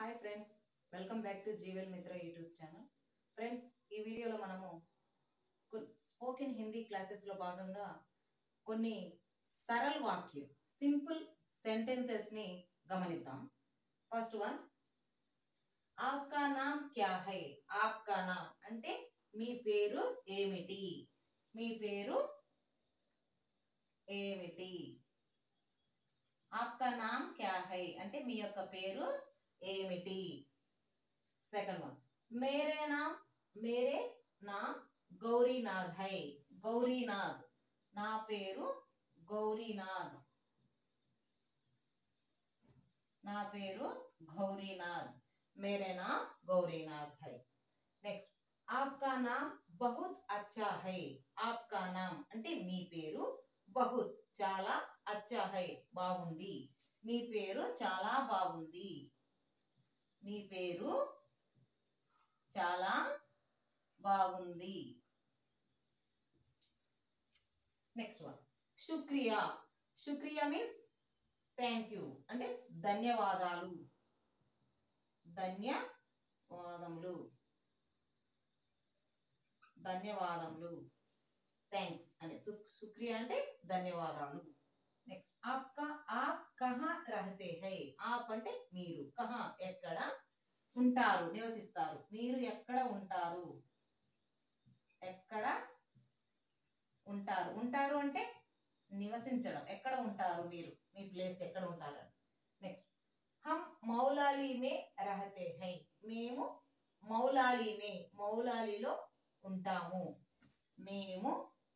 hi friends welcome back to Jeeval Mitra YouTube channel friends ఈ వీడియోలో మనము స్పోకెన్ హిందీ క్లాసెస్లో భాగంగా కొన్ని సరళ వాక్య సింపుల్ సెంటెన్సెస్ని గమనిద్దాం ఫస్ట్ వన్ ఆప్కా నామ్ క్యా హై ఆప్కా నామ్ అంటే మీ పేరు ఏమిటి మీ పేరు ఏమిటి ఆప్కా నామ్ క్యా హై అంటే మీ యొక్క పేరు ఏమిటి సెకండ్ వన్ మేరే నామ్ మేరే నామ్ గౌరీనాథ్ హై గౌరీనాథ్ నా పేరు గౌరీనాథ్ నా పేరు గౌరీనాథ్ మేరే నామ్ గౌరీనాథ్ హై నెక్స్ట్ ఆప్కా నామ్ బహుత్ అచ్చా హై ఆప్కా నామ్ అంటే మీ పేరు బహుత్ చాలా అచ్చా హై బాగుంది మీ పేరు చాలా బాగుంది మీ పేరు చాలా బాగుంది నెక్స్ట్ వన్ శుక్రియా శుక్రియా మీన్స్ థ్యాంక్ యూ అంటే ధన్యవాదాలు ధన్యవాదములు ధన్యవాదములు థ్యాంక్స్ అని శుక్రియా అంటే ధన్యవాదాలు నెక్స్ట్ ఆప్కా ఆప్ కహా రహతే హై ఆప్ అంటే మీరు కహా ఎక్కడ ఉంటారు నివసిస్తారు మీరు ఎక్కడ ఉంటారు ఎక్కడ ఉంటారు ఉంటారు అంటే నివసించడం ఎక్కడ ఉంటారు మీరు మీ ప్లేస్ ఎక్కడ ఉంటారు నెక్స్ట్ హమ్ మౌలాలి మే రహతే హై మేము మౌలాలి మే మౌలాలిలో ఉంటాము మేము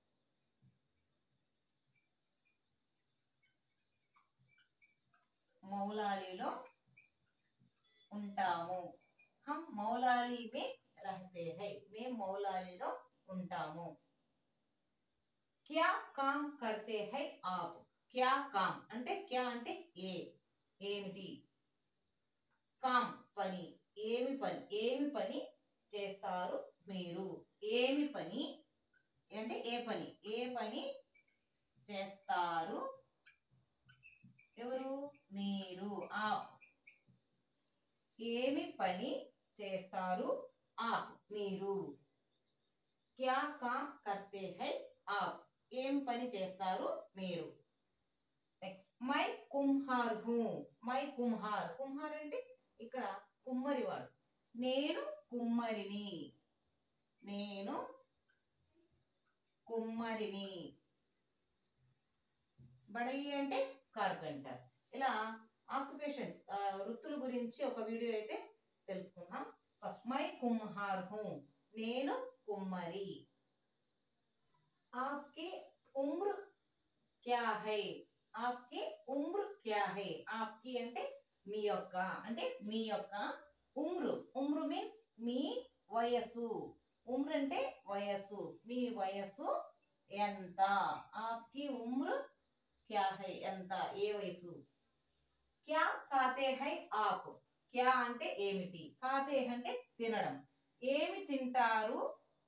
మౌలాలిలో ఉంటాము హమ్ మౌలాలి మే రహతే హై మేము మౌలాలిలో ఉంటాము క్యా కామ్ కర్తే హై ఆప్ క్యా కామ్ అంటే క్యా అంటే ఏ ఏమిటి కామ్ పని ఏమి పని ఏమి పని చేస్తారు మీరు ఏమి పని అంటే ఏ పని ఏ పని చేస్తారు ఎవరు మీరు ఆప్ ఏమి పని చేస్తారు ఆప్ మీరు క్యా కామ్ కర్తే హై ఆప్ ఏం పని చేస్తారు మీరు నెక్స్ట్ మై కుంహార్ హూ మై కుంహార్ కుంహార్ అంటే ఇక్కడ కుమ్మరివాడు నేను కుమ్మరిని నేను కుమ్మరిని బడయి అంటే కార్పెంటర్ ఇలా ఆక్యుపేషన్స్ వృత్తుల గురించి ఒక వీడియో అయితే తెలుసుకుందాం ఫస్ట్ మై కుమ్హార్ హూ నేను కుమ్మరి आपकी उम्र क्या है आपकी ఉమ్ర క్యా హై ఆప్కి అంటే మీ యొక్క అంటే మీ యొక్క ఉమ్రు ఉమ్రు మీన్స్ మీ వయస్సు ఉమ్ర అంటే వయస్సు మీ వయస్సు ఎంత ఆప్కి ఉమ్ర క్యా హై ఎంత ఏ వయసు క్యా ఖాతే హై ఆప్ క్యా అంటే ఏమిటి ఖాతే అంటే తినడం ఏమి తింటారు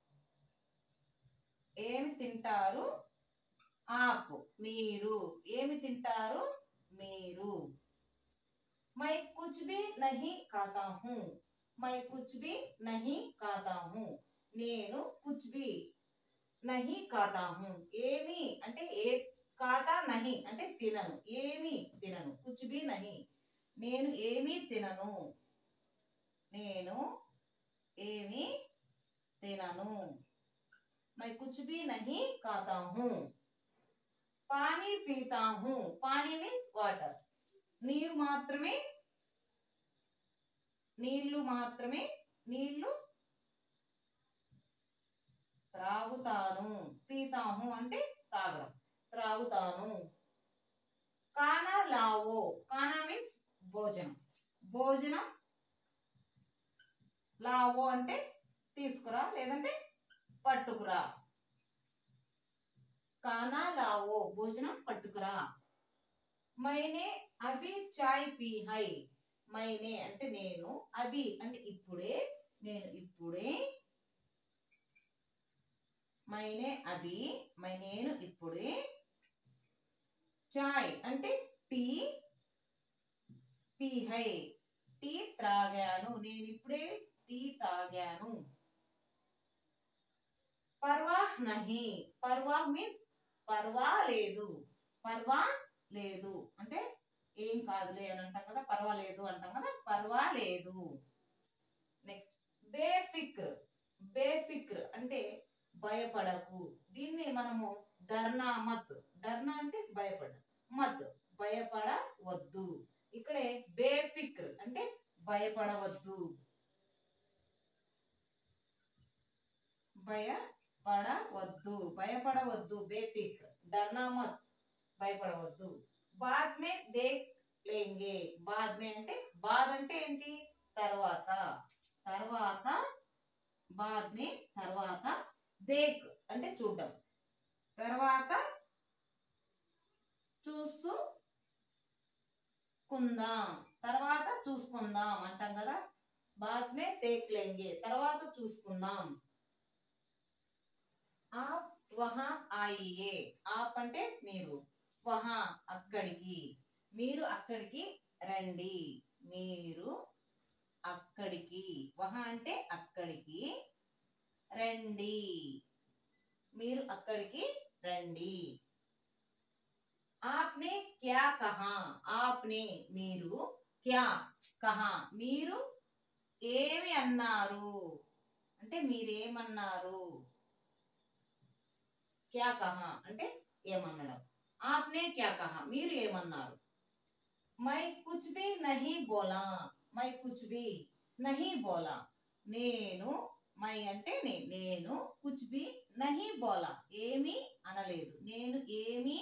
ఏమి తింటారు ఆపు మీరు ఏమి తింటారు మీరు మై కుచ్ బి నహి ఖాతా హూ మై కుచ్ బి నహి ఖాతా హూ నేను కుచ్ బి నహి ఖాతా హూ ఏమి అంటే ఏ ఖాతా నహి అంటే తినను ఏమి తినను కుచ్ బి నహి నేను ఏమి తినను నేను ఏమి తినను मैं कुछ भी नहीं खाता हूँ పానీ పీతా హూ పానీ మీన్స్ వాటర్ నీరు మాత్రమే నీళ్లు మాత్రమే నీళ్లు త్రాగుతాను పీతాహు అంటే తాగడం త్రాగుతాను కానా లావో కానా మీన్స్ భోజనం భోజనం లావో అంటే తీసుకురా లేదంటే పట్టుకురా కానా లావో భోజనం పట్టుకురా మైనే అభి చాయ్ పీ హై మైనే అంటే నేను అభి అంటే ఇప్పుడే నేను ఇప్పుడే మైనే అభి మై నేను ఇప్పుడే చాయ్ అంటే టీ పీ హై టీ త్రాగాను నేను ఇప్పుడే టీ తాగాను పర్వా నహి పర్వా మీన్స్ పర్వా లేదు పర్వా లేదు అంటే ఏం కాదులే అని అంటాం కదా పర్వాలేదు అంటాం కదా పర్వాలేదు నెక్స్ట్ బేఫిక్ర్ బేఫిక్ర్ అంటే భయపడకు దీన్ని మనము డర్నా మత్ డర్నా అంటే భయపడ మత్ భయపడవద్దు ఇక్కడే బేఫిక్ర్ అంటే భయపడవద్దు భయపడవద్దు భయపడవద్దు బేఫిక్ర్ డర్నా మత్ భయపడవద్దు బాద్ మే దేక్ లేంగే బాద్ మే అంటే బాద్ అంటే ఏంటి తర్వాత తర్వాత బాద్ మే తర్వాత దేక్ అంటే చూడడం తర్వాత చూస్తూ కుందాం తర్వాత చూసుకుందాం అంటాం కదా బాద్ మే దేక్ లేంగే తర్వాత చూసుకుందాం ఆప్ వహా ఆయియే ఆప్ అంటే మీరు వహా అక్కడికి మీరు అక్కడికి రండి మీరు అక్కడికి వహ అంటే అక్కడికి రండి మీరు అక్కడికి రండి ఆప్నే క్యా కహా ఆప్నే మీరు క్యా కహా మీరు ఏమి అన్నారు అంటే మీరేమన్నారు క్యా కహా అంటే ఏమన్నడం ఆప్నే క్యా కహా మీరు ఏమన్నారు మై కుచ్ భీ నహీ బోలా మై కుచ్ భీ నహీ బోలా నేను మై అంటే నే- నేను కుచ్ భీ నహీ బోలా ఏమీ అనలేదు నేను ఏమీ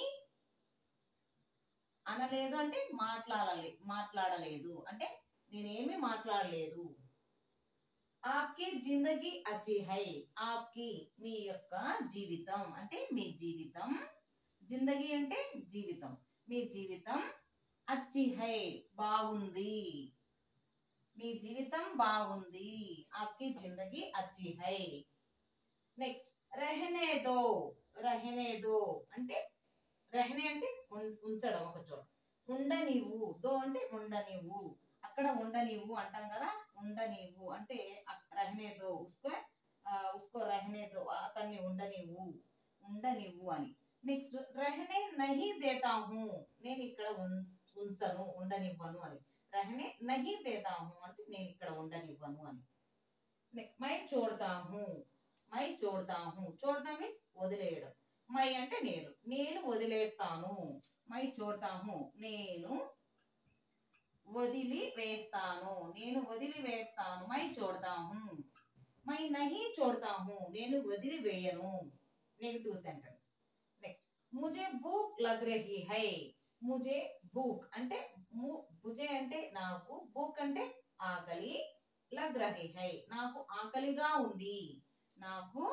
అనలేదు అంటే మాట్లాడలే మాట్లాడలేదు అంటే నేనేమి మాట్లాడలేదు ఆప్కి జిందగీ అచ్చి హై ఆప్కి మీ యొక్క జీవితం అంటే మీ జీవితం జిందగీ అంటే జీవితం మీ జీవితం అచ్చి హై బాగుంది మీ జీవితం బాగుంది ఆప్కి జిందగీ అచ్చి హై నెక్స్ట్ రెహనే దో రెహనే దో అంటే రెహనే అంటే ఉం- ఉంచడం ఒక చోట ఉండనివ్వు దో అంటే ఉండనివ్వు అక్కడ ఉండనివ్వు అంటాం కదా ఉండనివ్వు అంటే అక్- రెహనే దో ఉస్కో ఆ, ఉస్కో రెహనే దో అతన్ని ఉండనివ్వు ఉండనివ్వు అని నెక్స్ట్ రెహనే నహి దేతా హూ నేను ఇక్కడ ఉం- ఉంచను ఉండనివ్వను అని रहने नहीं देता हूँ అంటే నేను ఇక్కడ ఉండనివ్వను అని నెక్స్ట్ మై చూడతా హూ మై చూడతా హూ చూడటం మీన్స్ వదిలేయడం మై అంటే నేను నేను వదిలేస్తాను మై చూడతా హూ నేను వదిలి వేస్తాను నేను వదిలి వేస్తాను మై చూడతా హూ మై నహి చూడతా హూ నేను వదిలి వేయను నెగటివ్ సెంటెన్స్ నెక్స్ట్ ముజే భూక్ లగ్ రహీ హై ముజే భూక్ అంటే ము- ముజే అంటే నాకు భూక్ అంటే ఆకలి లగ్ రహీ హై నాకు ఆకలిగా ఉంది నాకు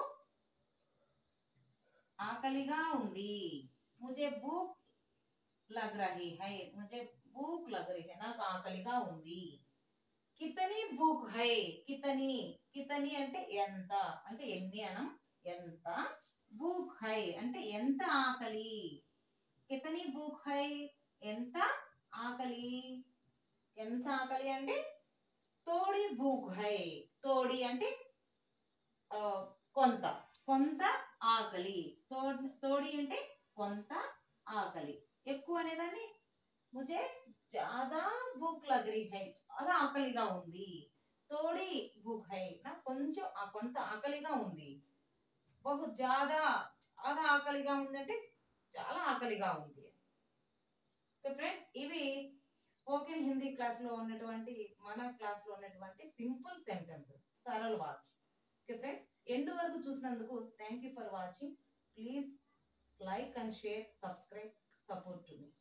ఆకలిగా ఉంది ముజే భూక్ లగ్ రహీ హై ముజే భూక్ లగ్ రహీ హై నాకు ఆకలిగా ఉంది కితని భూక్ హై కితని కితని అంటే ఎంత అంటే ఎన్ని అనం ఎంత భూక్ హై అంటే ఎంత ఆకలి కితని భూక్ హై ఎంత ఆకలి ఎంత ఆకలి అంటే తోడి భూక్ హై తోడి అంటే ఆ, కొంత కొంత ఆకలి తో- తోడి అంటే కొంత ఆకలి ఎక్కువ అనేదాన్ని ముజే జాదా భూక్ లగ్ రही है చాలా ఆకలిగా ఉంది తోడి భూక్ హై నాకు కొంచెం ఆ కొంత ఆకలిగా ఉంది బహు జాదా చాలా ఆకలిగా ఉందంటే చాలా ఆకలిగా ఉంది సో ఫ్రెండ్స్ ఇవి స్పోకెన్ హిందీ క్లాస్ లో ఉన్నటువంటి మన క్లాస్ లో ఉన్నటువంటి సింపుల్ సెంటెన్సెస్ సరళ వాక్యం ఓకే ఫ్రెండ్స్ ఎండ్ వరకు చూసినందుకు thank you for watching please like and share subscribe support to me